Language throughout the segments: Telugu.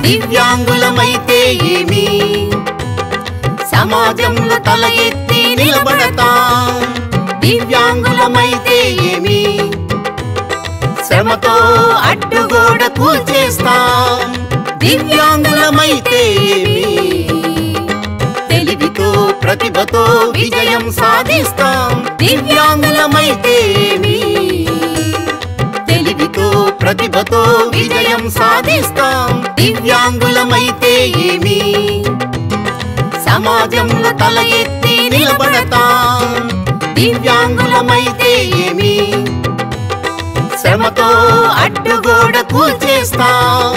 దివ్యాంగులమైతే ఏమి సమాజంలో తల ఎత్తి నిలబడతాం దివ్యాంగులమైతే ఏమి శ్రమతో అడ్డుగోడ కూల్చేస్తాం దివ్యాంగులమైతే ఏమి తెలివితో ప్రతిభతో విజయం సాధిస్తాం దివ్యాంగులమైతే ఏమి తెలివితో ప్రతిభతో విజయం సాధిస్తాం దివ్యాంగులమైతే ఏమి సమాజంలో తల ఎత్తి నిలబడతాం దివ్యాంగులమైతే ఏమి శ్రమతో అడ్డుగోడ కూల్చేస్తాం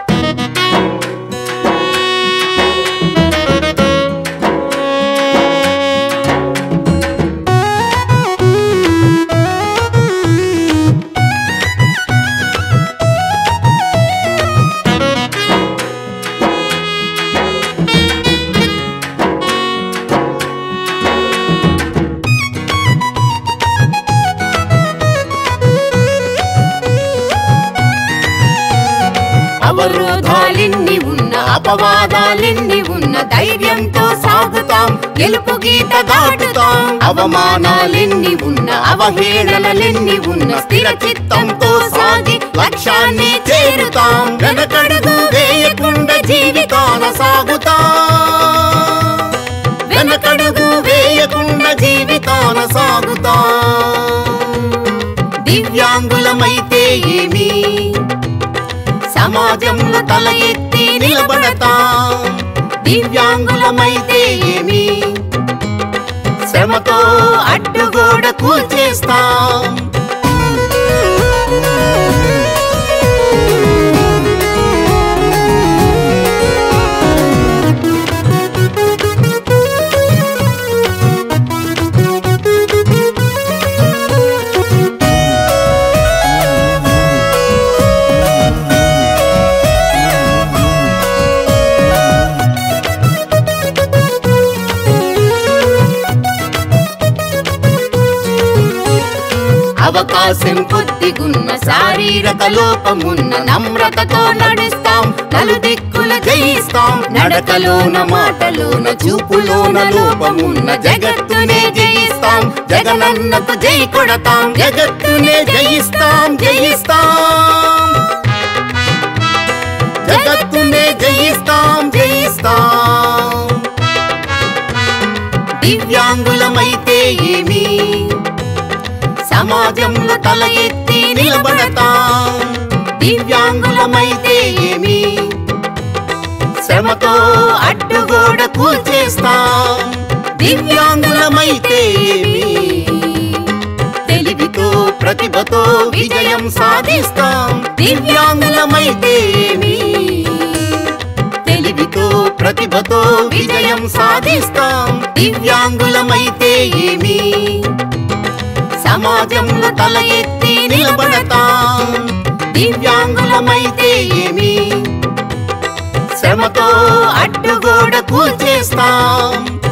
అవరోధాలెన్ని ఉన్న అపవాదాలెన్ని ఉన్న ధైర్యంతో సాగుతాం గెలుపు గీత దాటుతాం అవమానాలెన్ని ఉన్న అవహేళనలెన్ని ఉన్న స్థిర చిత్తంతో సాగి లక్ష్యాన్ని చేరుతాం వెనకడుగు వేయకుండా జీవితాన సాగుతాం వెనకడుగు వేయకుండా జీవితాన సాగుతాం దివ్యాంగులమైతే ఏమి సమాజంలో తల ఎత్తి నిలబడతాం దివ్యాంగులమైతే ఏమి శ్రమతో అడ్డుగోడ కూల్చేస్తాం అవకాశం కొద్దిగున్న శారీరక లోపమున్న నమ్రతతో నడుస్తాం నలుదిక్కుల జయిస్తాం నడకలోన మాటలోన చూపులోన లోపమున్న జగత్తునే జయిస్తాం జగనన్నకు జై కొడతాం జగత్తునే జయిస్తాం జయిస్తాం జగత్తునే జయిస్తాం జయిస్తాం దివ్యాంగులమైతే ఏమి సమాజంలో తల ఎత్తి నిలబడతాం దివ్యాంగులమైతే ఏమి శ్రమతో అడ్డుగోడ కూల్చేస్తాం దివ్యాంగులమైతే ఏమి తెలివితో ప్రతిభతో విజయం సాధిస్తాం దివ్యాంగులమైతే ఏమి తెలివితో ప్రతిభతో విజయం సాధిస్తాం దివ్యాంగులమైతే ఏమి సమాజంలో తల ఎత్తి నిలబడతాం దివ్యాంగులమైతే ఏమి శ్రమతో అడ్డుగోడ కూల్చేస్తాం